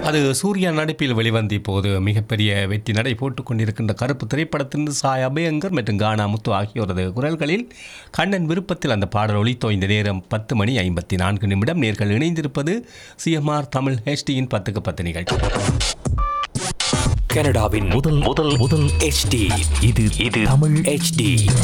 அது சூர்யா நடிப்பில் வெளிவந்த இப்போது மிகப்பெரிய வெற்றி நடை போட்டுக் கொண்டிருக்கின்ற கருப்பு திரைப்படத்திலிருந்து சாய் அபயங்கர் மற்றும் கானா முத்து ஆகியோரது குரல்களில் கண்ணன் விருப்பத்தில் அந்த பாடல் ஒளித்தோ இந்த நேரம் பத்து மணி ஐம்பத்தி நான்கு நிமிடம் நேர்கள் இணைந்திருப்பது சிஎம்ஆர் தமிழ் ஹெச்டியின் பத்துக்கு பத்து நிகழ்ச்சி கனடாவின் முதல் முதல் முதல் HD இது இது தமிழ் HD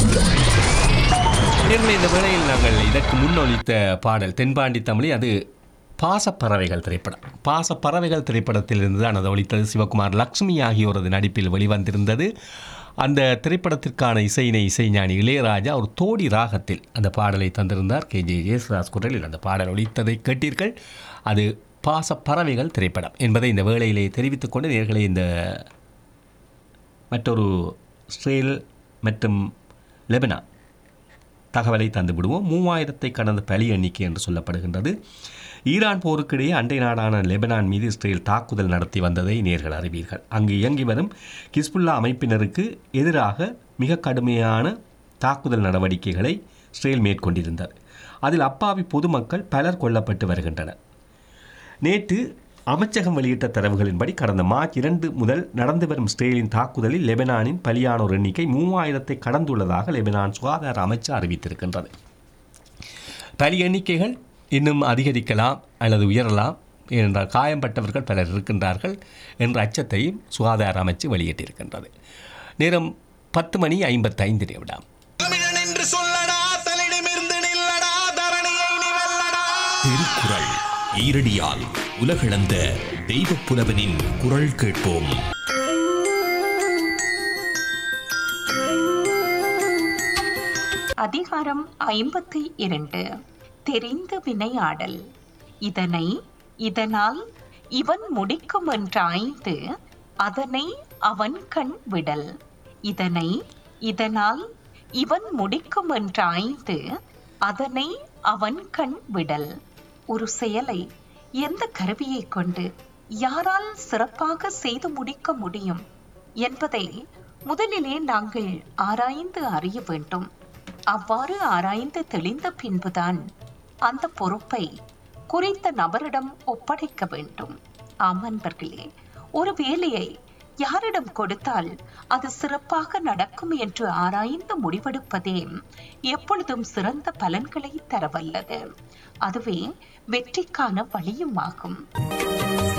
நேர்களை இந்த வேளையில் நாங்கள் இதற்கு முன்னொழித்த பாடல் தென்பாண்டி தமிழி அது பாசப்பறவைகள் திரைப்படம் பாசப்பறவைகள் திரைப்படத்திலிருந்து தான் அது ஒழித்தது சிவகுமார் லக்ஷ்மி ஆகியோரது நடிப்பில் வெளிவந்திருந்தது அந்த திரைப்படத்திற்கான இசையினை இசைஞானி இளையராஜா ஒரு தோடி ராகத்தில் அந்த பாடலை தந்திருந்தார் கே ஜே ஜேசுதாஸ் குரலில் அந்த பாடல் ஒழித்ததை கேட்டீர்கள் அது பாசப்பறவைகள் திரைப்படம் என்பதை இந்த வேளையிலே தெரிவித்துக் கொண்டு நேர்களை இந்த மற்றொரு இஸ்ரேல் மற்றும் லெபனான் தகவலை தந்து விடுவோம் மூவாயிரத்தை கடந்த பலி எண்ணிக்கை என்று சொல்லப்படுகின்றது ஈரான் போருக்கிடையே அண்டை நாடான லெபனான் மீது இஸ்ரேல் தாக்குதல் நடத்தி வந்ததை நேர்கள் அறிவீர்கள் அங்கு இயங்கி வரும் கிஸ்புல்லா அமைப்பினருக்கு எதிராக மிக கடுமையான தாக்குதல் நடவடிக்கைகளை இஸ்ரேல் மேற்கொண்டிருந்தது அதில் அப்பாவி பொதுமக்கள் பலர் கொல்லப்பட்டு வருகின்றனர் நேற்று அமைச்சகம் வெளியிட்ட தரவுகளின்படி கடந்த மார்ச் இரண்டு முதல் நடந்து வரும் இஸ்ரேலின் தாக்குதலில் லெபனானின் பலியானோர் எண்ணிக்கை மூவாயிரத்தை கடந்துள்ளதாக லெபனான் சுகாதார அமைச்சு அறிவித்திருக்கின்றது பலி எண்ணிக்கைகள் இன்னும் அதிகரிக்கலாம் அல்லது உயரலாம் ஏனென்றால் காயம்பட்டவர்கள் பலர் இருக்கின்றார்கள் என்ற அச்சத்தையும் சுகாதார அமைச்சு வெளியிட்டிருக்கின்றது நேரம் பத்து மணி ஐம்பத்தைந்து நிமிடம் தமிழன் என்று சொல்லடா தலிடமிருந்து நில்லடா தரணியை நீ வெல்லடா திருக்குறள் ஈரடியால் உலகளந்த தெய்வப் புலவனின் குரல் கேட்போம் அதிகாரம் ஐம்பத்தி இரண்டு தெரிந்து வினையாடல் இதனை இதனால் இவன் முடிக்கும் என்றாய்ந்து அதனை அவன் கண் விடல் இதனை இதனால் இவன் முடிக்கும் என்றாய்ந்து அதனை அவன் கண் விடல் ஒரு செயலை எந்த கருவியை கொண்டு யாரால் சிறப்பாக செய்து முடிக்க முடியும் என்பதை முதலிலே நாங்கள் ஆராய்ந்து அறிய வேண்டும் அவ்வாறு ஆராய்ந்து தெளிந்த பின்புதான் அந்த பொறுப்பை குறித்த நபரிடம் ஒப்படைக்க வேண்டும் ஆம் அன்பர்களே ஒரு வேலையை யாரிடம் கொடுத்தால் அது சிறப்பாக நடக்கும் என்று ஆராய்ந்து முடிவெடுப்பதே எப்பொழுதும் சிறந்த பலன்களை தரவல்லது அதுவே வெற்றிக்கான வழியும் ஆகும்